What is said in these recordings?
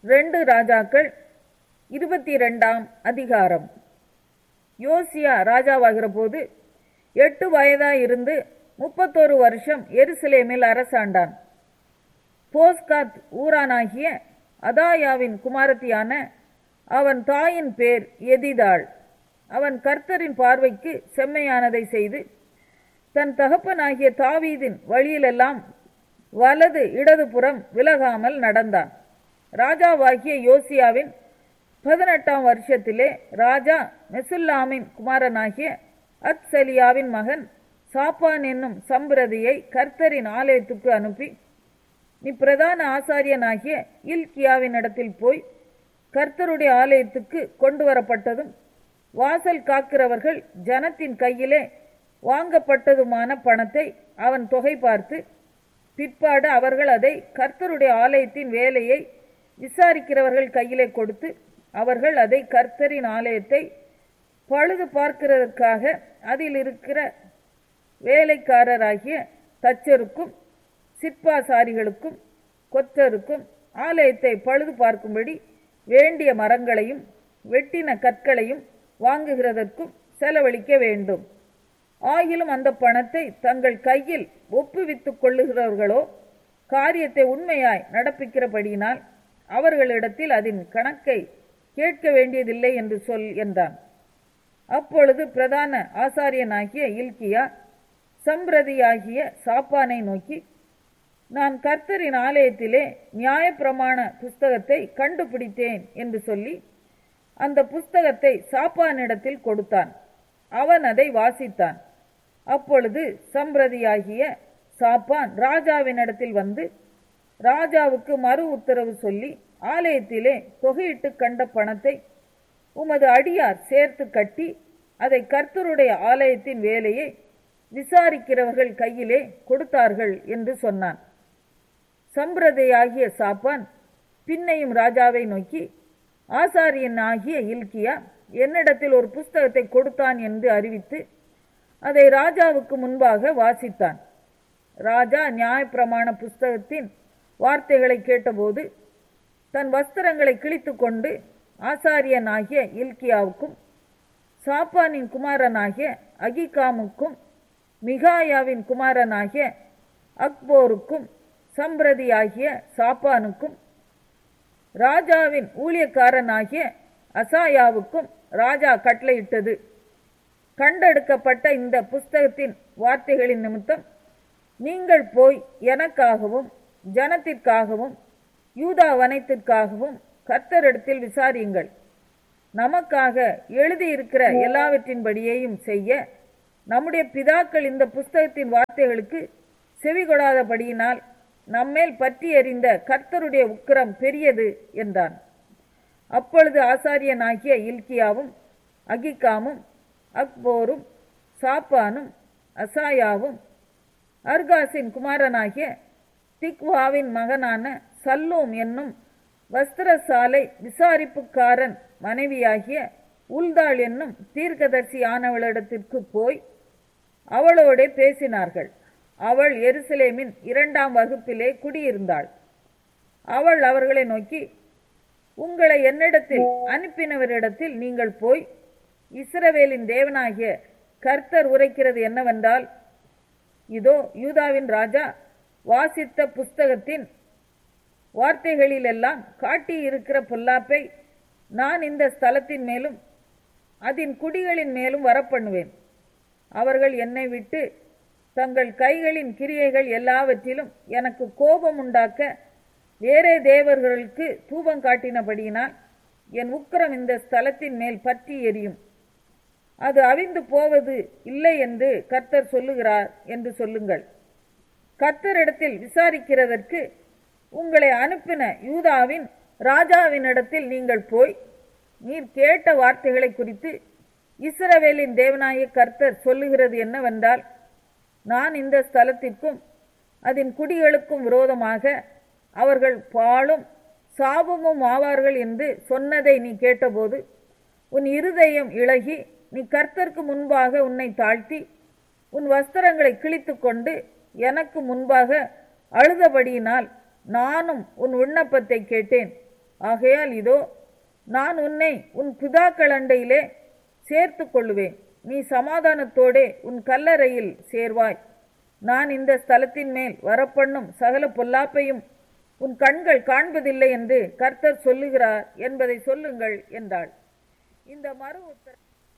ரெண்டு ராஜாக்கள் இருபத்தி ரெண்டாம் அதிகாரம் யோசியா ராஜாவாகிற போது எட்டு வயதாய் இருந்து முப்பத்தோரு வருஷம் எருசலேமில் அரசாண்டான் போஸ்காத் ஊரானாகிய அதாயாவின் குமாரத்தியான அவன் தாயின் பேர் எதிதாள் அவன் கர்த்தரின் பார்வைக்கு செம்மையானதை செய்து தன் தகப்பனாகிய தாவீதின் வழியிலெல்லாம் வலது இடதுபுறம் விலகாமல் நடந்தான் ராஜாவாகிய யோசியாவின் பதினெட்டாம் வருஷத்திலே ராஜா மெசுல்லாமின் குமாரனாகிய அத்சலியாவின் மகன் சாப்பான் என்னும் சம்பிரதியை கர்த்தரின் ஆலயத்துக்கு அனுப்பி நீ பிரதான ஆசாரியனாகிய இல்கியாவின் இடத்தில் போய் கர்த்தருடைய ஆலயத்துக்கு கொண்டு வரப்பட்டதும் வாசல் காக்கிறவர்கள் ஜனத்தின் கையிலே வாங்கப்பட்டதுமான பணத்தை அவன் தொகை பார்த்து பிற்பாடு அவர்கள் அதை கர்த்தருடைய ஆலயத்தின் வேலையை விசாரிக்கிறவர்கள் கையிலே கொடுத்து அவர்கள் அதை கர்த்தரின் ஆலயத்தை பழுது பார்க்கிறதற்காக அதில் இருக்கிற வேலைக்காரராகிய தச்சருக்கும் சிற்பாசாரிகளுக்கும் கொத்தருக்கும் ஆலயத்தை பழுது பார்க்கும்படி வேண்டிய மரங்களையும் வெட்டின கற்களையும் வாங்குகிறதற்கும் செலவழிக்க வேண்டும் ஆகிலும் அந்த பணத்தை தங்கள் கையில் ஒப்புவித்துக் கொள்ளுகிறவர்களோ காரியத்தை உண்மையாய் நடப்பிக்கிறபடியினால் அவர்களிடத்தில் அதன் கணக்கை கேட்க வேண்டியதில்லை என்று சொல் என்றான் அப்பொழுது பிரதான ஆசாரியனாகிய இல்கியா சம்பிரதியாகிய சாப்பானை நோக்கி நான் கர்த்தரின் ஆலயத்திலே நியாயப்பிரமாண புஸ்தகத்தை கண்டுபிடித்தேன் என்று சொல்லி அந்த புஸ்தகத்தை சாப்பானிடத்தில் கொடுத்தான் அவன் அதை வாசித்தான் அப்பொழுது சம்பிரதியாகிய சாப்பான் ராஜாவினிடத்தில் வந்து ராஜாவுக்கு மறு உத்தரவு சொல்லி ஆலயத்திலே தொகையிட்டு கண்ட பணத்தை உமது அடியார் சேர்த்து கட்டி அதை கர்த்தருடைய ஆலயத்தின் வேலையை விசாரிக்கிறவர்கள் கையிலே கொடுத்தார்கள் என்று சொன்னான் சம்பிரதையாகிய சாப்பான் பின்னையும் ராஜாவை நோக்கி ஆசாரியன் ஆகிய இல்கியா என்னிடத்தில் ஒரு புஸ்தகத்தை கொடுத்தான் என்று அறிவித்து அதை ராஜாவுக்கு முன்பாக வாசித்தான் ராஜா நியாயப்பிரமாண புஸ்தகத்தின் வார்த்தைகளை கேட்டபோது தன் வஸ்திரங்களை கிழித்து கொண்டு ஆசாரியனாகிய இல்கியாவுக்கும் சாப்பானின் குமாரனாகிய அகிகாமுக்கும் மிகாயாவின் குமாரனாகிய அக்போருக்கும் சம்பிரதியாகிய சாப்பானுக்கும் ராஜாவின் ஊழியக்காரனாகிய அசாயாவுக்கும் ராஜா கட்டளையிட்டது கண்டெடுக்கப்பட்ட இந்த புஸ்தகத்தின் வார்த்தைகளின் நிமித்தம் நீங்கள் போய் எனக்காகவும் ஜனத்திற்காகவும் யூதா வனத்திற்காகவும் கர்த்தரிடத்தில் விசாரியுங்கள் நமக்காக எழுதியிருக்கிற எல்லாவற்றின்படியையும் செய்ய நம்முடைய பிதாக்கள் இந்த புஸ்தகத்தின் வார்த்தைகளுக்கு செவிகொடாதபடியினால் நம்மேல் பற்றி எறிந்த கர்த்தருடைய உக்கிரம் பெரியது என்றான் அப்பொழுது ஆசாரியனாகிய இல்கியாவும் அகிகாமும் அக்போரும் சாப்பானும் அசாயாவும் அர்காசின் குமாரனாகிய திக்வாவின் மகனான சல்லூம் என்னும் வஸ்திரசாலை விசாரிப்புக்காரன் மனைவியாகிய உல்தாள் என்னும் தீர்க்கதர்சி ஆனவளிடத்திற்கு போய் அவளோடே பேசினார்கள் அவள் எருசலேமின் இரண்டாம் வகுப்பிலே குடியிருந்தாள் அவள் அவர்களை நோக்கி உங்களை என்னிடத்தில் அனுப்பினவரிடத்தில் நீங்கள் போய் இஸ்ரவேலின் தேவனாகிய கர்த்தர் உரைக்கிறது என்னவென்றால் இதோ யூதாவின் ராஜா வாசித்த புஸ்தகத்தின் வார்த்தைகளிலெல்லாம் காட்டியிருக்கிற பொல்லாப்பை நான் இந்த ஸ்தலத்தின் மேலும் அதன் குடிகளின் மேலும் வரப்பண்ணுவேன் அவர்கள் என்னை விட்டு தங்கள் கைகளின் கிரியைகள் எல்லாவற்றிலும் எனக்கு கோபம் உண்டாக்க வேறே தேவர்களுக்கு தூபம் காட்டினபடியினால் என் உக்கிரம் இந்த ஸ்தலத்தின் மேல் பற்றி எரியும் அது அவிந்து போவது இல்லை என்று கர்த்தர் சொல்லுகிறார் என்று சொல்லுங்கள் கர்த்தரிடத்தில் விசாரிக்கிறதற்கு உங்களை அனுப்பின யூதாவின் ராஜாவினிடத்தில் நீங்கள் போய் நீர் கேட்ட வார்த்தைகளை குறித்து இஸ்ரவேலின் தேவனாய கர்த்தர் சொல்லுகிறது என்னவென்றால் நான் இந்த ஸ்தலத்திற்கும் அதன் குடிகளுக்கும் விரோதமாக அவர்கள் பாழும் சாபமும் ஆவார்கள் என்று சொன்னதை நீ கேட்டபோது உன் இருதயம் இழகி நீ கர்த்தருக்கு முன்பாக உன்னை தாழ்த்தி உன் வஸ்திரங்களை கிழித்து கொண்டு எனக்கு முன்பாக அழுதபடியினால் நானும் உன் விண்ணப்பத்தை கேட்டேன் ஆகையால் இதோ நான் உன்னை உன் பிதாக்கள் அண்டையிலே சேர்த்து கொள்ளுவேன் நீ சமாதானத்தோடே உன் கல்லறையில் சேர்வாய் நான் இந்த ஸ்தலத்தின் மேல் வரப்பண்ணும் சகல பொல்லாப்பையும் உன் கண்கள் காண்பதில்லை என்று கர்த்தர் சொல்லுகிறார் என்பதை சொல்லுங்கள் என்றாள் இந்த மறு உத்தர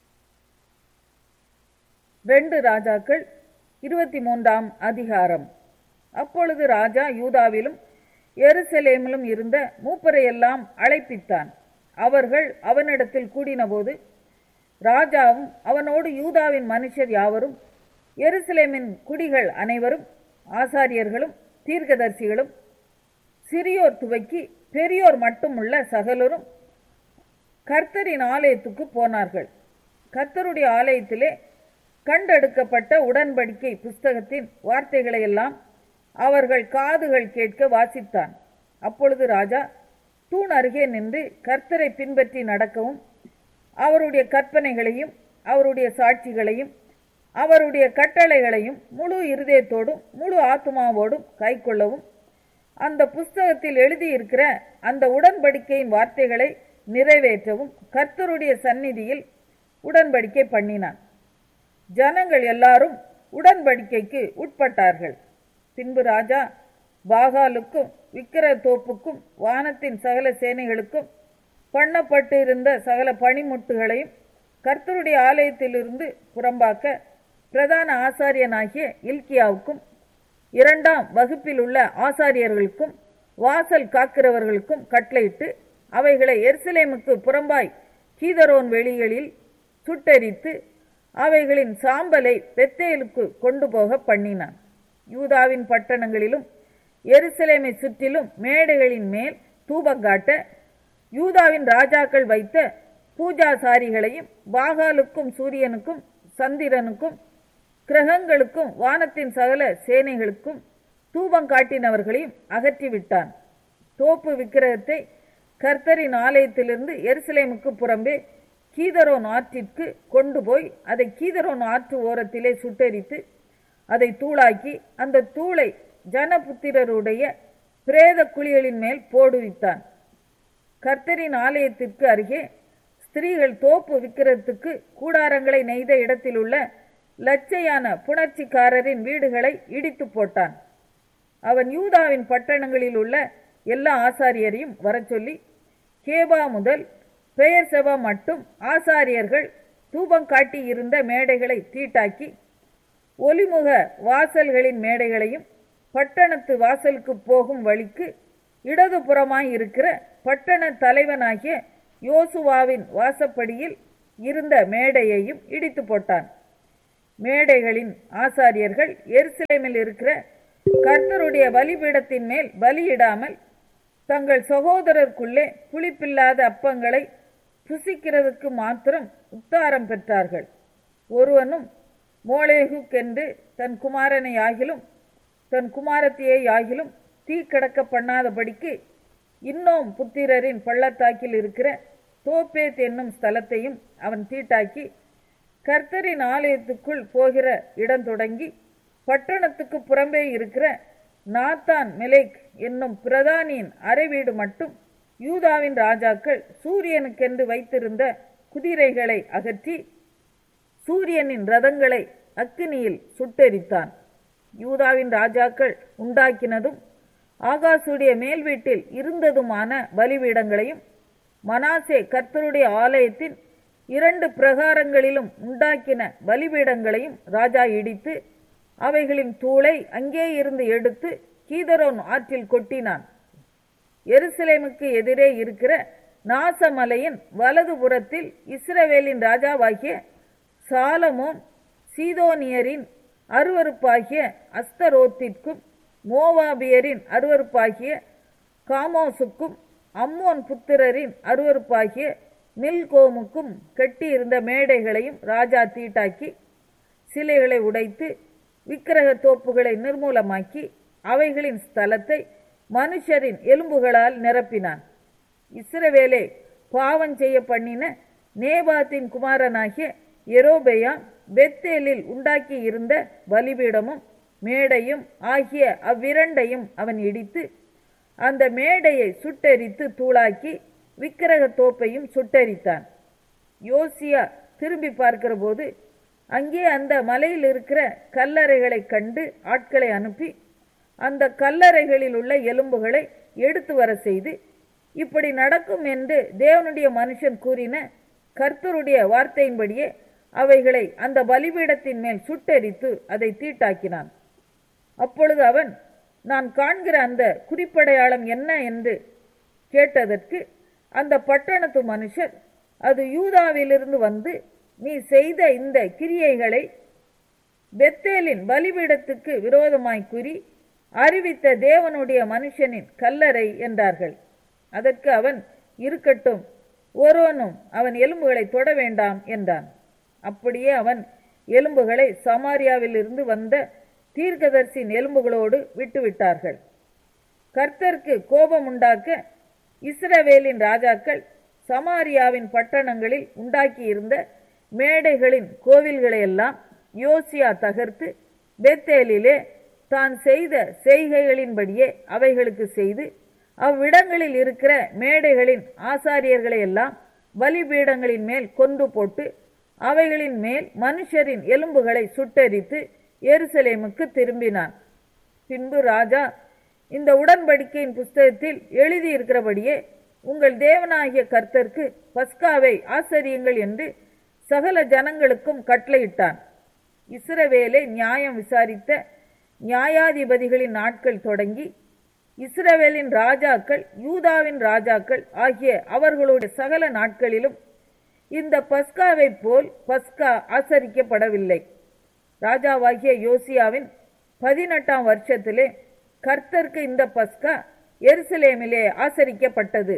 ரெண்டு ராஜாக்கள் இருபத்தி மூன்றாம் அதிகாரம் அப்பொழுது ராஜா யூதாவிலும் எருசலேமிலும் இருந்த மூப்பரையெல்லாம் அழைப்பித்தான் அவர்கள் அவனிடத்தில் கூடினபோது ராஜாவும் அவனோடு யூதாவின் மனுஷர் யாவரும் எருசலேமின் குடிகள் அனைவரும் ஆசாரியர்களும் தீர்க்கதரிசிகளும் சிறியோர் துவக்கி பெரியோர் மட்டுமுள்ள சகலரும் கர்த்தரின் ஆலயத்துக்கு போனார்கள் கர்த்தருடைய ஆலயத்திலே கண்டெடுக்கப்பட்ட உடன்படிக்கை புஸ்தகத்தின் வார்த்தைகளை எல்லாம் அவர்கள் காதுகள் கேட்க வாசித்தான் அப்பொழுது ராஜா தூண் அருகே நின்று கர்த்தரை பின்பற்றி நடக்கவும் அவருடைய கற்பனைகளையும் அவருடைய சாட்சிகளையும் அவருடைய கட்டளைகளையும் முழு இருதயத்தோடும் முழு ஆத்மாவோடும் கைக்கொள்ளவும் அந்த புஸ்தகத்தில் எழுதியிருக்கிற அந்த உடன்படிக்கையின் வார்த்தைகளை நிறைவேற்றவும் கர்த்தருடைய சந்நிதியில் உடன்படிக்கை பண்ணினான் ஜனங்கள் எல்லாரும் உடன்படிக்கைக்கு உட்பட்டார்கள் பின்பு ராஜா பாகாலுக்கும் விக்கிர தோப்புக்கும் வானத்தின் சகல சேனைகளுக்கும் பண்ணப்பட்டு இருந்த சகல பணிமுட்டுகளையும் கர்த்தருடைய ஆலயத்திலிருந்து புறம்பாக்க பிரதான ஆசாரியனாகிய இல்கியாவுக்கும் இரண்டாம் வகுப்பில் உள்ள ஆசாரியர்களுக்கும் வாசல் காக்கிறவர்களுக்கும் கட்டளையிட்டு அவைகளை எருசலேமுக்கு புறம்பாய் கீதரோன் வெளிகளில் சுட்டெரித்து அவைகளின் சாம்பலை பெத்தேலுக்கு கொண்டு போக பண்ணினான் யூதாவின் பட்டணங்களிலும் எருசலேமை சுற்றிலும் மேடைகளின் மேல் தூபங்காட்ட யூதாவின் ராஜாக்கள் வைத்த பூஜாசாரிகளையும் பாகாலுக்கும் சூரியனுக்கும் சந்திரனுக்கும் கிரகங்களுக்கும் வானத்தின் சகல சேனைகளுக்கும் தூபம் காட்டினவர்களையும் அகற்றிவிட்டான் தோப்பு விக்கிரகத்தை கர்த்தரின் ஆலயத்திலிருந்து எருசலேமுக்கு புறம்பே கீதரோன் ஆற்றிற்கு கொண்டு போய் அதை கீதரோன் ஆற்று ஓரத்திலே சுட்டெரித்து அதை தூளாக்கி அந்த தூளை ஜனபுத்திரருடைய பிரேத குழிகளின் மேல் போடுவித்தான் கர்த்தரின் ஆலயத்திற்கு அருகே ஸ்திரீகள் தோப்பு விக்கிரத்துக்கு கூடாரங்களை நெய்த இடத்திலுள்ள லட்சையான புணர்ச்சிக்காரரின் வீடுகளை இடித்து போட்டான் அவன் யூதாவின் பட்டணங்களில் உள்ள எல்லா ஆசாரியரையும் வரச் சொல்லி கேபா முதல் பெயர் செபா மட்டும் ஆசாரியர்கள் தூபம் காட்டி இருந்த மேடைகளை தீட்டாக்கி ஒலிமுக வாசல்களின் மேடைகளையும் பட்டணத்து வாசலுக்கு போகும் வழிக்கு இடதுபுறமாய் இருக்கிற பட்டண தலைவனாகிய யோசுவாவின் வாசப்படியில் இருந்த மேடையையும் இடித்து போட்டான் மேடைகளின் ஆசாரியர்கள் எருசலேமில் இருக்கிற கர்த்தருடைய பலிபீடத்தின் மேல் பலியிடாமல் தங்கள் சகோதரருக்குள்ளே புளிப்பில்லாத அப்பங்களை புசிக்கிறதுக்கு மாத்திரம் உத்தாரம் பெற்றார்கள் ஒருவனும் மோளேகுக்கென்று தன் குமாரனை ஆகிலும் தன் குமாரத்தியை ஆகிலும் தீ கிடக்க பண்ணாதபடிக்கு இன்னும் புத்திரரின் பள்ளத்தாக்கில் இருக்கிற தோப்பேத் என்னும் ஸ்தலத்தையும் அவன் தீட்டாக்கி கர்த்தரின் ஆலயத்துக்குள் போகிற இடம் தொடங்கி பட்டணத்துக்கு புறம்பே இருக்கிற நாத்தான் மெலேக் என்னும் பிரதானியின் அறைவீடு மட்டும் யூதாவின் ராஜாக்கள் சூரியனுக்கென்று வைத்திருந்த குதிரைகளை அகற்றி சூரியனின் ரதங்களை அக்கினியில் சுட்டெரித்தான் யூதாவின் ராஜாக்கள் உண்டாக்கினதும் ஆகாசுடைய மேல் வீட்டில் இருந்ததுமான பலிபீடங்களையும் மனாசே கர்த்தருடைய ஆலயத்தின் இரண்டு பிரகாரங்களிலும் உண்டாக்கின பலிபீடங்களையும் ராஜா இடித்து அவைகளின் தூளை அங்கே இருந்து எடுத்து கீதரோன் ஆற்றில் கொட்டினான் எருசலேமுக்கு எதிரே இருக்கிற நாசமலையின் வலதுபுறத்தில் இஸ்ரவேலின் ராஜாவாகிய சாலமோன் சீதோனியரின் அருவருப்பாகிய அஸ்தரோத்திற்கும் மோவாபியரின் அருவருப்பாகிய காமோசுக்கும் அம்மோன் புத்திரரின் அருவருப்பாகிய மில்கோமுக்கும் கட்டியிருந்த மேடைகளையும் ராஜா தீட்டாக்கி சிலைகளை உடைத்து விக்கிரக தோப்புகளை நிர்மூலமாக்கி அவைகளின் ஸ்தலத்தை மனுஷரின் எலும்புகளால் நிரப்பினான் இஸ்ரவேலே பாவம் செய்ய பண்ணின நேபாத்தின் குமாரனாகிய எரோபெயா பெத்தேலில் உண்டாக்கி இருந்த பலிபீடமும் மேடையும் ஆகிய அவ்விரண்டையும் அவன் இடித்து அந்த மேடையை சுட்டெரித்து தூளாக்கி விக்கிரக தோப்பையும் சுட்டெரித்தான் யோசியா திரும்பி பார்க்கிற போது அங்கே அந்த மலையில் இருக்கிற கல்லறைகளை கண்டு ஆட்களை அனுப்பி அந்த கல்லறைகளில் உள்ள எலும்புகளை எடுத்து வர செய்து இப்படி நடக்கும் என்று தேவனுடைய மனுஷன் கூறின கர்த்தருடைய வார்த்தையின்படியே அவைகளை அந்த பலிபீடத்தின் மேல் சுட்டெரித்து அதை தீட்டாக்கினான் அப்பொழுது அவன் நான் காண்கிற அந்த குறிப்படையாளம் என்ன என்று கேட்டதற்கு அந்த பட்டணத்து மனுஷர் அது யூதாவிலிருந்து வந்து நீ செய்த இந்த கிரியைகளை பெத்தேலின் பலிபீடத்துக்கு விரோதமாய் கூறி அறிவித்த தேவனுடைய மனுஷனின் கல்லறை என்றார்கள் அதற்கு அவன் இருக்கட்டும் ஒருவனும் அவன் எலும்புகளை தொட வேண்டாம் என்றான் அப்படியே அவன் எலும்புகளை சமாரியாவிலிருந்து வந்த தீர்க்கதர்சின் எலும்புகளோடு விட்டுவிட்டார்கள் கர்த்தருக்கு கோபம் உண்டாக்க இஸ்ரவேலின் ராஜாக்கள் சமாரியாவின் பட்டணங்களில் உண்டாக்கியிருந்த மேடைகளின் கோவில்களையெல்லாம் யோசியா தகர்த்து பெத்தேலிலே தான் செய்த செய்கைகளின்படியே அவைகளுக்கு செய்து அவ்விடங்களில் இருக்கிற மேடைகளின் ஆசாரியர்களை எல்லாம் பலிபீடங்களின் மேல் கொண்டு போட்டு அவைகளின் மேல் மனுஷரின் எலும்புகளை சுட்டெரித்து எருசலேமுக்கு திரும்பினான் பின்பு ராஜா இந்த உடன்படிக்கையின் புஸ்தகத்தில் எழுதியிருக்கிறபடியே உங்கள் தேவனாகிய கர்த்தருக்கு பஸ்காவை ஆசரியுங்கள் என்று சகல ஜனங்களுக்கும் கட்டளையிட்டான் இஸ்ரவேலை நியாயம் விசாரித்த நியாயாதிபதிகளின் நாட்கள் தொடங்கி இஸ்ரவேலின் ராஜாக்கள் யூதாவின் ராஜாக்கள் ஆகிய அவர்களுடைய சகல நாட்களிலும் இந்த பஸ்காவை போல் பஸ்கா ஆசரிக்கப்படவில்லை ராஜாவாகிய யோசியாவின் பதினெட்டாம் வருஷத்திலே கர்த்தருக்கு இந்த பஸ்கா எருசலேமிலே ஆசரிக்கப்பட்டது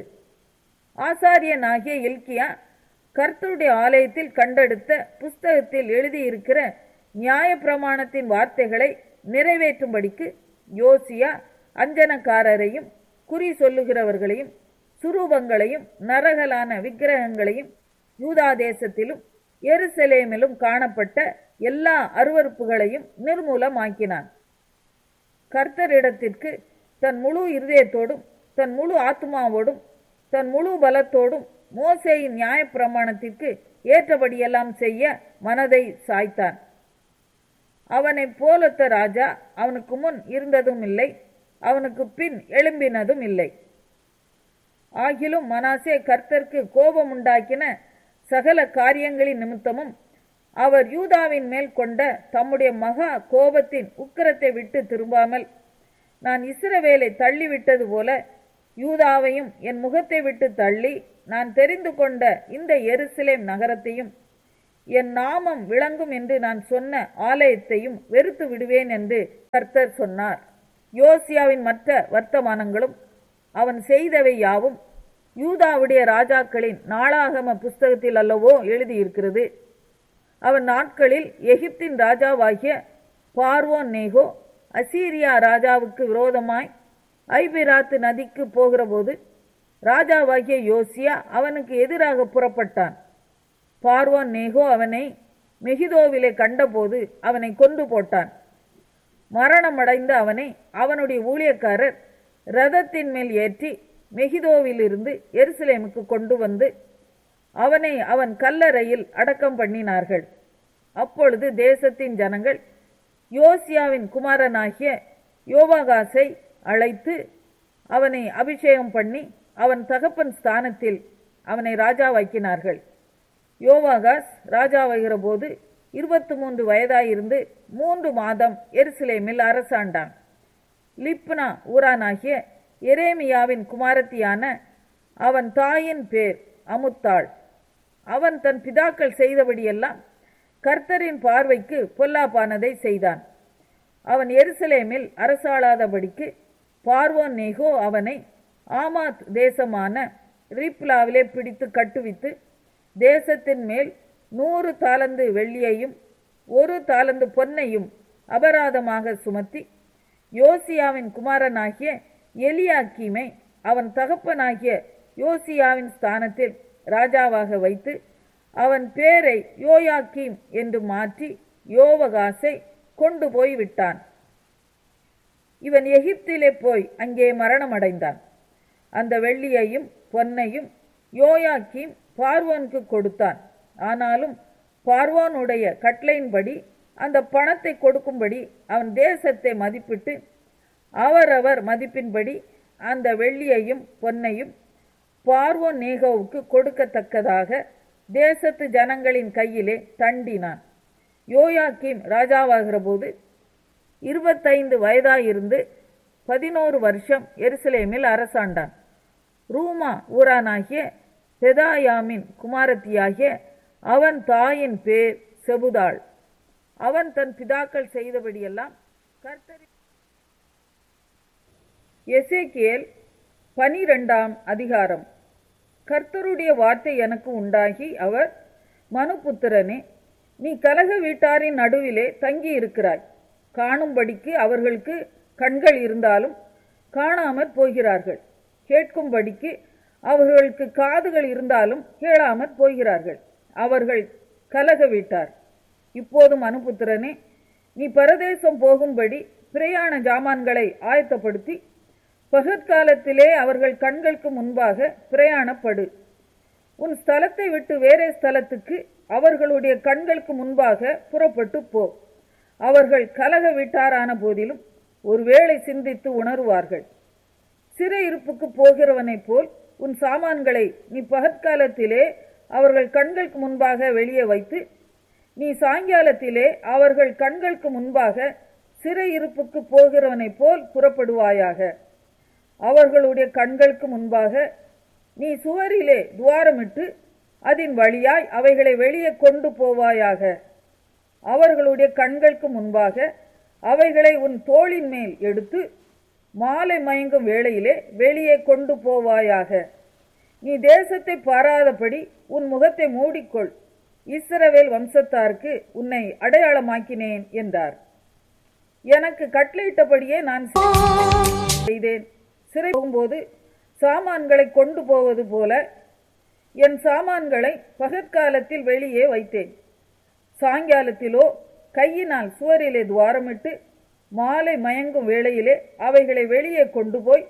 ஆசாரியனாகிய இல்கியா கர்த்தருடைய ஆலயத்தில் கண்டெடுத்த புஸ்தகத்தில் எழுதியிருக்கிற நியாய பிரமாணத்தின் வார்த்தைகளை நிறைவேற்றும்படிக்கு யோசியா அஞ்சனக்காரரையும் குறி சொல்லுகிறவர்களையும் சுரூபங்களையும் நரகலான விக்கிரகங்களையும் யூதா தேசத்திலும் எருசலேமிலும் காணப்பட்ட எல்லா அருவறுப்புகளையும் நிர்மூலமாக்கினான் கர்த்தரிடத்திற்கு தன் முழு இருதயத்தோடும் தன் முழு ஆத்மாவோடும் தன் முழு பலத்தோடும் மோசேயின் நியாயப்பிரமாணத்திற்கு ஏற்றபடியெல்லாம் செய்ய மனதை சாய்த்தான் அவனைப் போலொத்த ராஜா அவனுக்கு முன் இருந்ததும் இல்லை அவனுக்கு பின் எழும்பினதும் இல்லை ஆகிலும் மனாசே கர்த்தருக்கு கோபம் உண்டாக்கின சகல காரியங்களின் நிமித்தமும் அவர் யூதாவின் மேல் கொண்ட தம்முடைய மகா கோபத்தின் உக்கிரத்தை விட்டு திரும்பாமல் நான் இஸ்ரவேலை தள்ளிவிட்டது போல யூதாவையும் என் முகத்தை விட்டு தள்ளி நான் தெரிந்து கொண்ட இந்த எருசலேம் நகரத்தையும் என் நாமம் விளங்கும் என்று நான் சொன்ன ஆலயத்தையும் வெறுத்து விடுவேன் என்று கர்த்தர் சொன்னார் யோசியாவின் மற்ற வர்த்தமானங்களும் அவன் செய்தவை யாவும் யூதாவுடைய ராஜாக்களின் நாளாகம புஸ்தகத்தில் அல்லவோ எழுதியிருக்கிறது அவன் நாட்களில் எகிப்தின் ராஜாவாகிய பார்வோன் நேகோ அசீரியா ராஜாவுக்கு விரோதமாய் ஐபிராத்து நதிக்கு போகிறபோது ராஜாவாகிய யோசியா அவனுக்கு எதிராக புறப்பட்டான் பார்வோன் நேகோ அவனை மெகிதோவிலே கண்டபோது அவனை கொண்டு போட்டான் மரணமடைந்த அவனை அவனுடைய ஊழியக்காரர் ரதத்தின் மேல் ஏற்றி மெகிதோவிலிருந்து எருசலேமுக்கு கொண்டு வந்து அவனை அவன் கல்லறையில் அடக்கம் பண்ணினார்கள் அப்பொழுது தேசத்தின் ஜனங்கள் யோசியாவின் குமாரனாகிய யோவாகாசை அழைத்து அவனை அபிஷேகம் பண்ணி அவன் தகப்பன் ஸ்தானத்தில் அவனை ராஜாவாக்கினார்கள் யோவாகாஸ் ராஜாவாகிற போது இருபத்தி மூன்று வயதாயிருந்து மூன்று மாதம் எருசலேமில் அரசாண்டான் லிப்னா ஊரானாகிய எரேமியாவின் குமாரத்தியான அவன் தாயின் பேர் அமுத்தாள் அவன் தன் பிதாக்கள் செய்தபடியெல்லாம் கர்த்தரின் பார்வைக்கு பொல்லாப்பானதை செய்தான் அவன் எருசலேமில் அரசாளாதபடிக்கு பார்வோன் நேகோ அவனை ஆமாத் தேசமான ரீப்லாவிலே பிடித்து கட்டுவித்து தேசத்தின் மேல் நூறு தாலந்து வெள்ளியையும் ஒரு தாலந்து பொன்னையும் அபராதமாக சுமத்தி யோசியாவின் குமாரனாகிய எலியாக்கீமை அவன் தகப்பனாகிய யோசியாவின் ஸ்தானத்தில் ராஜாவாக வைத்து அவன் பேரை யோயாக்கீம் என்று மாற்றி யோவகாசை கொண்டு போய் விட்டான் இவன் எகிப்திலே போய் அங்கே மரணமடைந்தான் அந்த வெள்ளியையும் பொன்னையும் யோயாக்கீம் பார்வோனுக்கு கொடுத்தான் ஆனாலும் பார்வோனுடைய கட்டளையின்படி அந்த பணத்தை கொடுக்கும்படி அவன் தேசத்தை மதிப்பிட்டு அவரவர் மதிப்பின்படி அந்த வெள்ளியையும் பொன்னையும் பார்வோன் நேகோவுக்கு கொடுக்கத்தக்கதாக தேசத்து ஜனங்களின் கையிலே தண்டினான் யோயாக்கீம் ராஜாவாகிற போது இருபத்தைந்து வயதாயிருந்து பதினோரு வருஷம் எருசலேமில் அரசாண்டான் ரூமா ஊரானாகிய பெதாயாமின் குமாரத்தியாகிய அவன் தாயின் பேர் செபுதாள் அவன் தன் பிதாக்கள் செய்தபடியெல்லாம் கர்த்தரி எசேக்கியேல் பனிரெண்டாம் அதிகாரம் கர்த்தருடைய வார்த்தை எனக்கு உண்டாகி அவர் மனுபுத்திரனே நீ கலக வீட்டாரின் நடுவிலே தங்கி இருக்கிறாய் காணும்படிக்கு அவர்களுக்கு கண்கள் இருந்தாலும் காணாமற் போகிறார்கள் கேட்கும்படிக்கு அவர்களுக்கு காதுகள் இருந்தாலும் கேளாமற் போகிறார்கள் அவர்கள் கலக வீட்டார் இப்போதும் அனுபுத்திரனே நீ பரதேசம் போகும்படி பிரயாண ஜாமான்களை ஆயத்தப்படுத்தி பகற்காலத்திலே அவர்கள் கண்களுக்கு முன்பாக பிரயாணப்படு உன் ஸ்தலத்தை விட்டு வேறே ஸ்தலத்துக்கு அவர்களுடைய கண்களுக்கு முன்பாக புறப்பட்டு போ அவர்கள் கலக வீட்டாரான போதிலும் ஒருவேளை சிந்தித்து உணருவார்கள் சிறையிருப்புக்கு போகிறவனைப் போல் உன் சாமான்களை நீ பகற்காலத்திலே அவர்கள் கண்களுக்கு முன்பாக வெளியே வைத்து நீ சாயங்காலத்திலே அவர்கள் கண்களுக்கு முன்பாக சிறையிருப்புக்கு போகிறவனைப் போல் புறப்படுவாயாக அவர்களுடைய கண்களுக்கு முன்பாக நீ சுவரிலே துவாரமிட்டு அதன் வழியாய் அவைகளை வெளியே கொண்டு போவாயாக அவர்களுடைய கண்களுக்கு முன்பாக அவைகளை உன் தோளின் மேல் எடுத்து மாலை மயங்கும் வேளையிலே வெளியே கொண்டு போவாயாக நீ தேசத்தை பாராதபடி உன் முகத்தை மூடிக்கொள் இஸ்ரவேல் வம்சத்தாருக்கு உன்னை அடையாளமாக்கினேன் என்றார் எனக்கு கட்டளையிட்டபடியே நான் செய்தேன் சிறை போகும்போது சாமான்களை கொண்டு போவது போல என் சாமான்களை பகற்காலத்தில் வெளியே வைத்தேன் சாயங்காலத்திலோ கையினால் சுவரிலே துவாரமிட்டு மாலை மயங்கும் வேளையிலே அவைகளை வெளியே கொண்டு போய்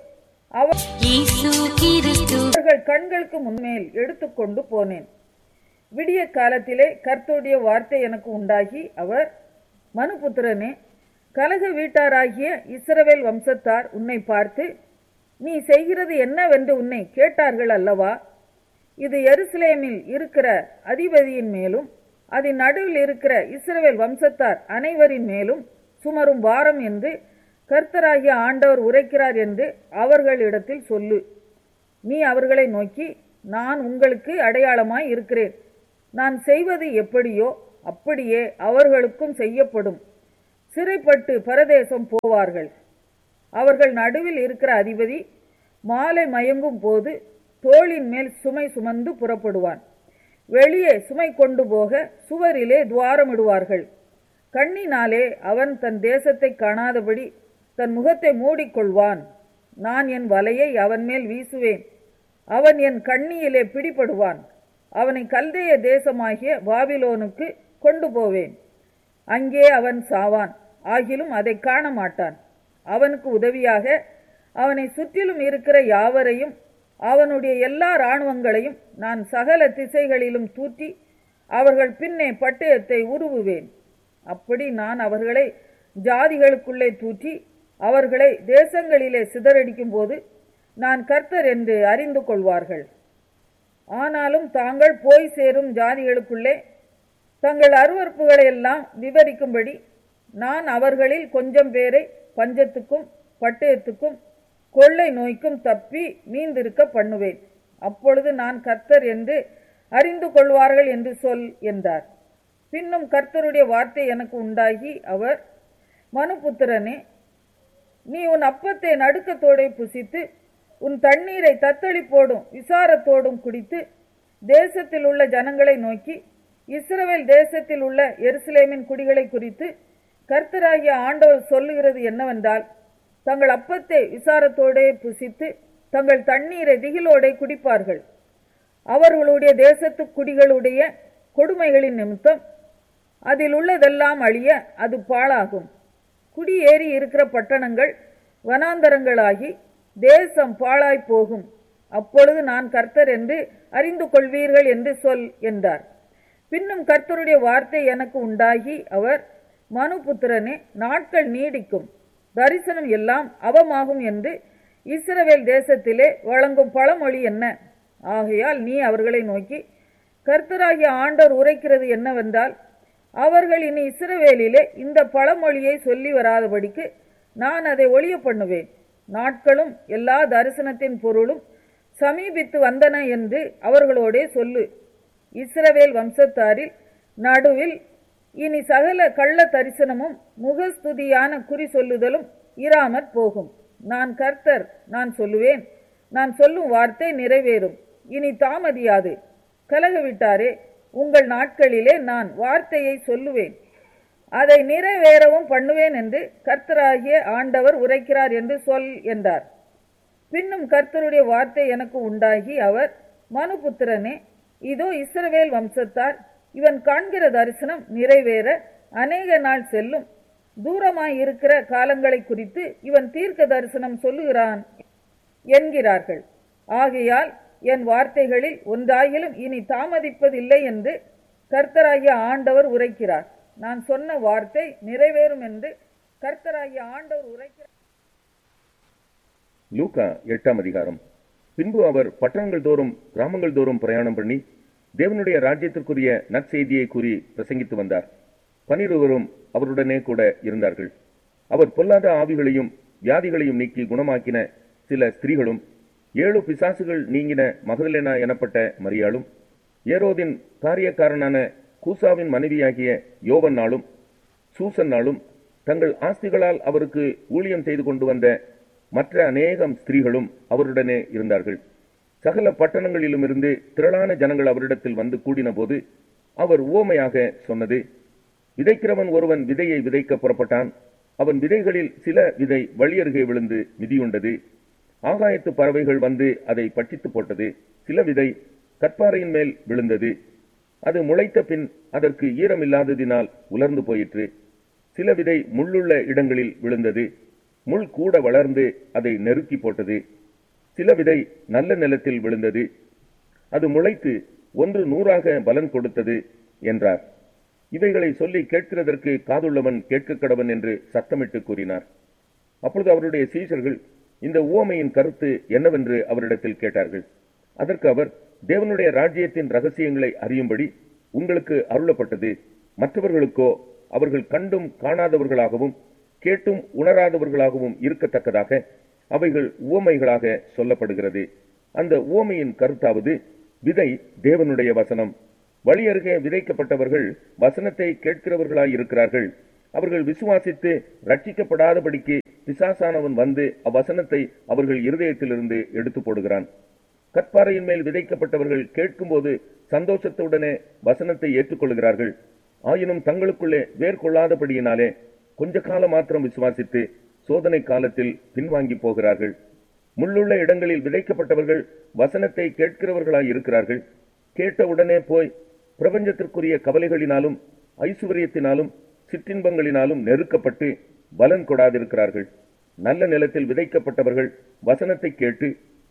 இயேசு கிறிஸ்து அவர்கள் கண்களுக்கு முன்மேல் எடுத்துக்கொண்டு போனேன் விடிய காலத்திலே கர்த்தருடைய வார்த்தை எனக்கு உண்டாகி அவர் மனுபுத்திரனே கலக வீட்டாராகிய இஸ்ரவேல் வம்சத்தார் உன்னை பார்த்து நீ செய்கிறது என்னவென்று உன்னை கேட்டார்கள் அல்லவா இது எருசலேமில் இருக்கிற அதிபதியின் மேலும் அதன் நடுவில் இருக்கிற இஸ்ரவேல் வம்சத்தார் அனைவரின் மேலும் சுமரும் பாரம் என்று கர்த்தராகிய ஆண்டவர் உரைக்கிறார் என்று அவர்களிடத்தில் சொல்லு நீ அவர்களை நோக்கி நான் உங்களுக்கு அடையாளமாய் இருக்கிறேன் நான் செய்வது எப்படியோ அப்படியே அவர்களுக்கும் செய்யப்படும் சிறைப்பட்டு பரதேசம் போவார்கள் அவர்கள் நடுவில் இருக்கிற அதிபதி மாலை மயங்கும் போது தோளின் மேல் சுமை சுமந்து புறப்படுவான் வெளியே சுமை கொண்டு போக சுவரிலே துவாரமிடுவார்கள் கண்ணினாலே அவன் தன் தேசத்தை காணாதபடி தன் முகத்தை மூடிக்கொள்வான் நான் என் வலையை அவன் மேல் வீசுவேன் அவன் என் கண்ணியிலே பிடிபடுவான் அவனை கல்தேய தேசமாகிய பாபிலோனுக்கு கொண்டு போவேன் அங்கே அவன் சாவான் ஆகிலும் அதை காண மாட்டான் அவனுக்கு உதவியாக அவனை சுற்றிலும் இருக்கிற யாவரையும் அவனுடைய எல்லா இராணுவங்களையும் நான் சகல திசைகளிலும் தூற்றி அவர்கள் பின்னே பட்டயத்தை உருவுவேன் அப்படி நான் அவர்களை ஜாதிகளுக்குள்ளே தூற்றி அவர்களை தேசங்களிலே சிதறடிக்கும் போது நான் கர்த்தர் என்று அறிந்து கொள்வார்கள் ஆனாலும் தாங்கள் போய் சேரும் ஜாதிகளுக்குள்ளே தங்கள் அருவறுப்புகளை எல்லாம் விவரிக்கும்படி நான் அவர்களில் கொஞ்சம் பேரை பஞ்சத்துக்கும் பட்டயத்துக்கும் கொள்ளை நோய்க்கும் தப்பி மீந்திருக்க பண்ணுவேன் அப்பொழுது நான் கர்த்தர் என்று அறிந்து கொள்வார்கள் என்று சொல் என்றார் பின்னும் கர்த்தருடைய வார்த்தை எனக்கு உண்டாகி அவர் மனுபுத்திரனே நீ உன் அப்பத்தை நடுக்கத்தோடே புசித்து உன் தண்ணீரை தத்தளிப்போடும் விசாரத்தோடும் குடித்து தேசத்தில் உள்ள ஜனங்களை நோக்கி இஸ்ரவேல் தேசத்தில் உள்ள எருசலேமின் குடிகளை குறித்து கர்த்தராகிய ஆண்டவர் சொல்லுகிறது என்னவென்றால் தங்கள் அப்பத்தை விசாரத்தோடே புசித்து தங்கள் தண்ணீரை திகிலோடே குடிப்பார்கள் அவர்களுடைய தேசத்து குடிகளுடைய கொடுமைகளின் நிமித்தம் அதில் உள்ளதெல்லாம் அழிய அது பாழாகும் குடியேறி இருக்கிற பட்டணங்கள் வனாந்தரங்களாகி தேசம் பாழாய்ப் போகும் அப்பொழுது நான் கர்த்தர் என்று அறிந்து கொள்வீர்கள் என்று சொல் என்றார் பின்னும் கர்த்தருடைய வார்த்தை எனக்கு உண்டாகி அவர் மனுபுத்திரனே நாட்கள் நீடிக்கும் தரிசனம் எல்லாம் அவமாகும் என்று இஸ்ரவேல் தேசத்திலே வழங்கும் பழமொழி என்ன ஆகையால் நீ அவர்களை நோக்கி கர்த்தராகிய ஆண்டவர் உரைக்கிறது என்னவென்றால் அவர்கள் இனி இஸ்ரவேலிலே இந்த பழமொழியை சொல்லி வராதபடிக்கு நான் அதை ஒளிய பண்ணுவேன் நாட்களும் எல்லா தரிசனத்தின் பொருளும் சமீபித்து வந்தன என்று அவர்களோடே சொல்லு இஸ்ரவேல் வம்சத்தாரில் நடுவில் இனி சகல கள்ள தரிசனமும் முகஸ்துதியான குறி சொல்லுதலும் இராமற் போகும் நான் கர்த்தர் நான் சொல்லுவேன் நான் சொல்லும் வார்த்தை நிறைவேறும் இனி தாமதியாது கலகவிட்டாரே உங்கள் நாட்களிலே நான் வார்த்தையை சொல்லுவேன் அதை நிறைவேறவும் பண்ணுவேன் என்று கர்த்தராகிய ஆண்டவர் உரைக்கிறார் என்று சொல் என்றார் பின்னும் கர்த்தருடைய வார்த்தை எனக்கு உண்டாகி அவர் மனுபுத்திரனே இதோ இஸ்ரவேல் வம்சத்தார் இவன் காண்கிற தரிசனம் நிறைவேற அநேக நாள் செல்லும் தூரமாய் இருக்கிற காலங்களை குறித்து இவன் தீர்க்க தரிசனம் சொல்லுகிறான் என்கிறார்கள் ஆகையால் என் வார்த்தைகளில் ஒன்றாயிலும் இனி தாமதிப்பதில்லை என்று கர்த்தராகிய ஆண்டவர் உரைக்கிறார் நான் சொன்ன வார்த்தை நிறைவேறும் என்று கர்த்தராகிய ஆண்டவர் உரைக்கிறார் லூக்கா எட்டாம் அதிகாரம் பின்பு அவர் பட்டணங்கள் தோறும் கிராமங்கள் தோறும் பிரயாணம் பண்ணி தேவனுடைய ராஜ்யத்திற்குரிய நற்செய்தியை கூறி பிரசங்கித்து வந்தார் பனிருவரும் அவருடனே கூட இருந்தார்கள் அவர் பொல்லாத ஆவிகளையும் வியாதிகளையும் நீக்கி குணமாக்கின சில ஸ்திரீகளும் ஏழு பிசாசுகள் நீங்கின மகதலேனா எனப்பட்ட மரியாளும் ஏரோதின் காரியக்காரனான கூசாவின் மனைவியாகிய யோவன்னாலும் சூசன்னாலும் தங்கள் ஆஸ்திகளால் அவருக்கு ஊழியம் செய்து கொண்டு வந்த மற்ற அநேகம் ஸ்திரீகளும் அவருடனே இருந்தார்கள் சகல பட்டணங்களிலும் இருந்து திரளான ஜனங்கள் அவரிடத்தில் வந்து கூடின போது அவர் உவமையாக சொன்னது விதைக்கிறவன் ஒருவன் விதையை விதைக்க புறப்பட்டான் அவன் விதைகளில் சில விதை வழியருகே விழுந்து மிதியுண்டது ஆகாயத்து பறவைகள் வந்து அதை பட்சித்து போட்டது சில விதை கற்பாறையின் மேல் விழுந்தது அது முளைத்த பின் அதற்கு ஈரமில்லாததினால் உலர்ந்து போயிற்று சில விதை முள்ளுள்ள இடங்களில் விழுந்தது முள் கூட வளர்ந்து அதை நெருக்கி போட்டது சில விதை நல்ல நிலத்தில் விழுந்தது அது முளைத்து ஒன்று நூறாக பலன் கொடுத்தது என்றார் இவைகளை சொல்லி கேட்கிறதற்கு காதுள்ளவன் கேட்க கடவன் என்று சத்தமிட்டு கூறினார் அப்பொழுது அவருடைய சீஷர்கள் இந்த உவமையின் கருத்து என்னவென்று அவரிடத்தில் கேட்டார்கள் அதற்கு அவர் தேவனுடைய ராஜ்யத்தின் ரகசியங்களை அறியும்படி உங்களுக்கு அருளப்பட்டது மற்றவர்களுக்கோ அவர்கள் கண்டும் காணாதவர்களாகவும் கேட்டும் உணராதவர்களாகவும் இருக்கத்தக்கதாக அவைகள் உவமைகளாக சொல்லப்படுகிறது அந்த உவமையின் கருத்தாவது விதை தேவனுடைய வசனம் வழியருகே விதைக்கப்பட்டவர்கள் வசனத்தை கேட்கிறவர்களாய் இருக்கிறார்கள் அவர்கள் விசுவாசித்து ரட்சிக்கப்படாதபடிக்கு பிசாசானவன் வந்து அவ்வசனத்தை அவர்கள் இருதயத்திலிருந்து எடுத்து போடுகிறான் கற்பாறையின் மேல் விதைக்கப்பட்டவர்கள் கேட்கும்போது சந்தோஷத்துடனே வசனத்தை ஏற்றுக்கொள்கிறார்கள் ஆயினும் தங்களுக்குள்ளே வேர் கொள்ளாதபடியினாலே கொஞ்ச காலம் மாத்திரம் விசுவாசித்து சோதனை காலத்தில் பின்வாங்கி போகிறார்கள் முள்ளுள்ள இடங்களில் விதைக்கப்பட்டவர்கள் வசனத்தை கேட்கிறவர்களாய் இருக்கிறார்கள் கேட்ட உடனே போய் பிரபஞ்சத்திற்குரிய கவலைகளினாலும் ஐசுவரியத்தினாலும் சிற்றின்பங்களினாலும் நெருக்கப்பட்டு பலன் கொடாதிருக்கிறார்கள் நல்ல நிலத்தில் விதைக்கப்பட்டவர்கள் வசனத்தை கேட்டு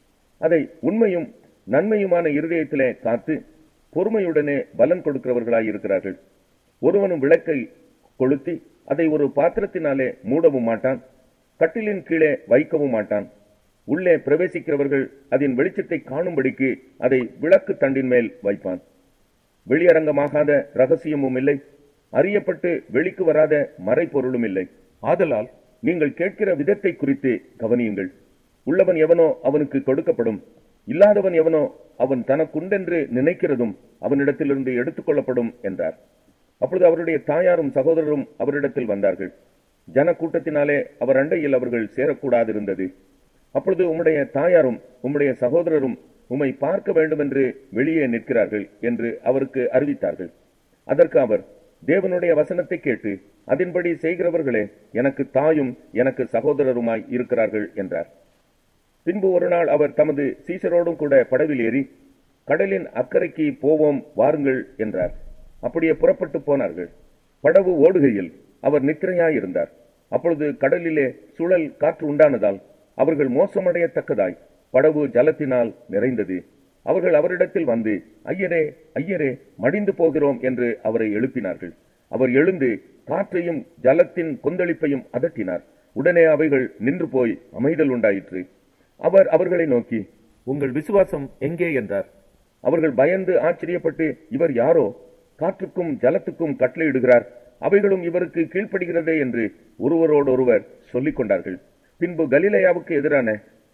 அதை உண்மையும் நன்மையுமான இருதயத்திலே காத்து பொறுமையுடனே பலன் கொடுக்கிறவர்களாய் இருக்கிறார்கள் ஒருவனும் விளக்கை கொளுத்தி அதை ஒரு பாத்திரத்தினாலே மூடவும் மாட்டான் கட்டிலின் கீழே வைக்கவும் மாட்டான் உள்ளே பிரவேசிக்கிறவர்கள் அதன் வெளிச்சத்தை காணும்படிக்கு அதை விளக்கு தண்டின் மேல் வைப்பான் வெளியரங்கமாகாத ரகசியமும் இல்லை அறியப்பட்டு வெளிக்கு வராத மறைப்பொருளும் இல்லை ஆதலால் நீங்கள் கேட்கிற விதத்தை குறித்து கவனியுங்கள் உள்ளவன் எவனோ அவனுக்கு கொடுக்கப்படும் இல்லாதவன் எவனோ அவன் தனக்குண்டென்று நினைக்கிறதும் அவனிடத்திலிருந்து எடுத்துக்கொள்ளப்படும் என்றார் அப்பொழுது அவருடைய தாயாரும் சகோதரரும் அவரிடத்தில் வந்தார்கள் ஜன கூட்டத்தினாலே அவர் அண்டையில் அவர்கள் சேரக்கூடாதிருந்தது அப்பொழுது உம்முடைய தாயாரும் உம்முடைய சகோதரரும் உம்மை பார்க்க வேண்டும் என்று வெளியே நிற்கிறார்கள் என்று அவருக்கு அறிவித்தார்கள் அதற்கு அவர் தேவனுடைய வசனத்தை கேட்டு அதன்படி செய்கிறவர்களே எனக்கு தாயும் எனக்கு சகோதரருமாய் இருக்கிறார்கள் என்றார் பின்பு ஒரு நாள் அவர் தமது சீசரோடும் கூட படவில் ஏறி கடலின் அக்கறைக்கு போவோம் வாருங்கள் என்றார் அப்படியே புறப்பட்டு போனார்கள் படவு ஓடுகையில் அவர் நித்திரையாயிருந்தார் அப்பொழுது கடலிலே சுழல் காற்று உண்டானதால் அவர்கள் மோசமடையத்தக்கதாய் படகு ஜலத்தினால் நிறைந்தது அவர்கள் அவரிடத்தில் வந்து ஐயரே ஐயரே மடிந்து போகிறோம் என்று அவரை எழுப்பினார்கள் அவர் எழுந்து காற்றையும் ஜலத்தின் கொந்தளிப்பையும் அதட்டினார் உடனே அவைகள் நின்று போய் அமைதல் உண்டாயிற்று அவர் அவர்களை நோக்கி உங்கள் விசுவாசம் எங்கே என்றார் அவர்கள் பயந்து ஆச்சரியப்பட்டு இவர் யாரோ காற்றுக்கும் ஜலத்துக்கும் கட்டளையிடுகிறார் அவைகளும் இவருக்கு கீழ்ப்படுகிறதே என்று ஒருவரோடொருவர் சொல்லிக் கொண்டார்கள் பின்பு கலிலேயாவுக்கு எதிரான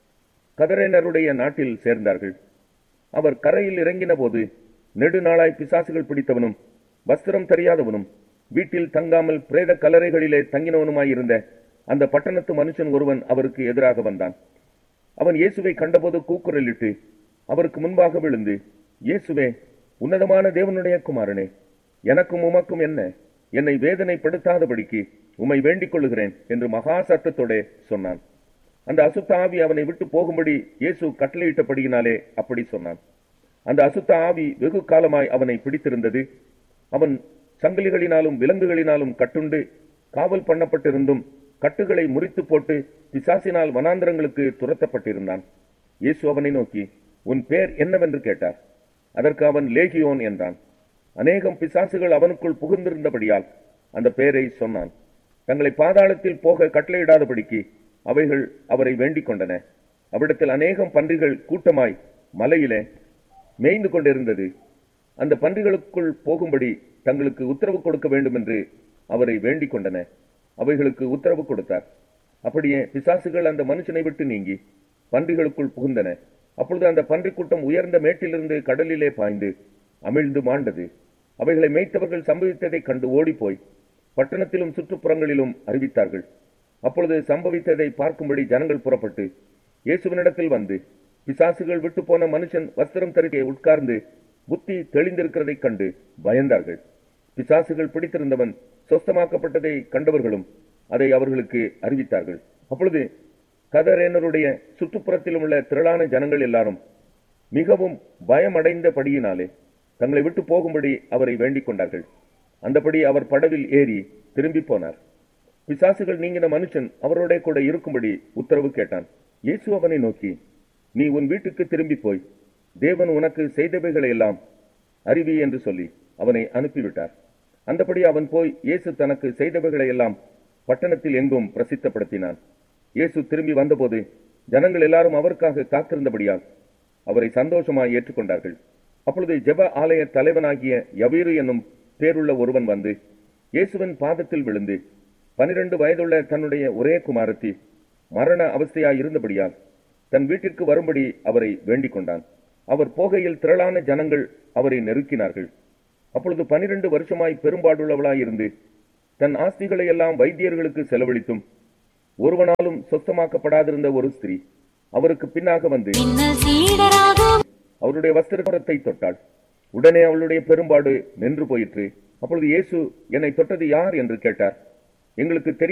கதரேனருடைய நாட்டில் சேர்ந்தார்கள் அவர் கரையில் இறங்கின போது நெடுநாளாய் பிசாசுகள் பிடித்தவனும் வஸ்திரம் தெரியாதவனும் வீட்டில் தங்காமல் பிரேத கல்லறைகளிலே தங்கினவனுமாயிருந்த அந்த பட்டணத்து மனுஷன் ஒருவன் அவருக்கு எதிராக வந்தான் அவன் இயேசுவை கண்டபோது கூக்குரலிட்டு அவருக்கு முன்பாக விழுந்து இயேசுவே உன்னதமான தேவனுடைய குமாரனே எனக்கும் உமக்கும் என்ன என்னை வேதனைப்படுத்தாதபடிக்கு உம்மை வேண்டிக் கொள்ளுகிறேன் என்று மகா சத்தத்தோடே சொன்னான் அந்த அசுத்த ஆவி அவனை விட்டு போகும்படி இயேசு கட்டளையிட்டபடியினாலே அப்படி சொன்னான் அந்த அசுத்த ஆவி வெகு காலமாய் அவனை பிடித்திருந்தது அவன் சங்கிலிகளினாலும் விலங்குகளினாலும் கட்டுண்டு காவல் பண்ணப்பட்டிருந்தும் கட்டுகளை முறித்து போட்டு பிசாசினால் வனாந்தரங்களுக்கு துரத்தப்பட்டிருந்தான் இயேசு அவனை நோக்கி உன் பேர் என்னவென்று கேட்டார் அதற்கு அவன் லேகியோன் என்றான் அநேகம் பிசாசுகள் அவனுக்குள் புகுந்திருந்தபடியால் அந்த பெயரை சொன்னான் தங்களை பாதாளத்தில் போக கட்டளையிடாதபடிக்கு அவைகள் அவரை வேண்டிக் கொண்டன அவ்விடத்தில் அநேகம் பன்றிகள் கூட்டமாய் மலையிலே மேய்ந்து கொண்டிருந்தது அந்த பன்றிகளுக்குள் போகும்படி தங்களுக்கு உத்தரவு கொடுக்க வேண்டும் என்று அவரை வேண்டிக் கொண்டன அவைகளுக்கு உத்தரவு கொடுத்தார் அப்படியே பிசாசுகள் அந்த மனுஷனை விட்டு நீங்கி பன்றிகளுக்குள் புகுந்தன அப்பொழுது அந்த பன்றி கூட்டம் உயர்ந்த மேட்டிலிருந்து கடலிலே பாய்ந்து அமிழ்ந்து மாண்டது அவைகளை மேய்த்தவர்கள் சம்பவித்ததைக் கண்டு ஓடிப்போய் பட்டணத்திலும் சுற்றுப்புறங்களிலும் அறிவித்தார்கள் அப்பொழுது சம்பவித்ததை பார்க்கும்படி ஜனங்கள் புறப்பட்டு இயேசுவினிடத்தில் வந்து பிசாசுகள் விட்டு போன மனுஷன் வஸ்திரம் தருகே உட்கார்ந்து புத்தி தெளிந்திருக்கிறதைக் கண்டு பயந்தார்கள் பிசாசுகள் பிடித்திருந்தவன் சொஸ்தமாக்கப்பட்டதை கண்டவர்களும் அதை அவர்களுக்கு அறிவித்தார்கள் அப்பொழுது கதரேனருடைய சுற்றுப்புறத்திலும் உள்ள திரளான ஜனங்கள் எல்லாரும் மிகவும் பயமடைந்தபடியினாலே தங்களை விட்டு போகும்படி அவரை வேண்டிக் கொண்டார்கள் அந்தபடி அவர் படவில் ஏறி திரும்பி போனார் பிசாசுகள் நீங்கின மனுஷன் அவரோட கூட இருக்கும்படி உத்தரவு கேட்டான் இயேசு அவனை நோக்கி நீ உன் வீட்டுக்கு திரும்பி போய் தேவன் உனக்கு செய்தவைகளை எல்லாம் அறிவி என்று சொல்லி அவனை அனுப்பிவிட்டார் அந்தபடி அவன் போய் இயேசு தனக்கு செய்தவைகளை எல்லாம் பட்டணத்தில் எங்கும் பிரசித்தப்படுத்தினான் இயேசு திரும்பி வந்தபோது ஜனங்கள் எல்லாரும் அவருக்காக காத்திருந்தபடியால் அவரை சந்தோஷமாய் ஏற்றுக்கொண்டார்கள் அப்பொழுது ஜெப ஆலய தலைவனாகிய யவீரு என்னும் பேருள்ள ஒருவன் வந்து இயேசுவின் பாதத்தில் விழுந்து பனிரெண்டு வயதுள்ள தன்னுடைய ஒரே குமாரத்தி மரண அவஸ்தையாய் இருந்தபடியால் தன் வீட்டிற்கு வரும்படி அவரை வேண்டிக் கொண்டான் அவர் போகையில் திரளான ஜனங்கள் அவரை நெருக்கினார்கள் அப்பொழுது பனிரெண்டு வருஷமாய் பெரும்பாடுள்ளவளாய் இருந்து தன் ஆஸ்திகளை எல்லாம் வைத்தியர்களுக்கு செலவழித்தும் ஒருவனாலும் சொத்தமாக்கப்படாதிருந்த ஒரு ஸ்திரீ அவருக்கு பின்னாக வந்து பின்னர் சீடராகும் அவருடைய வஸ்திரத்தை தொட்டாள் உடனே அவளுடைய பெரும்பாடு நின்று போயிற்று அப்பொழுது இயேசு என்னை தொட்டது யார் என்று கேட்டார் எங்களுக்கு தெரியும்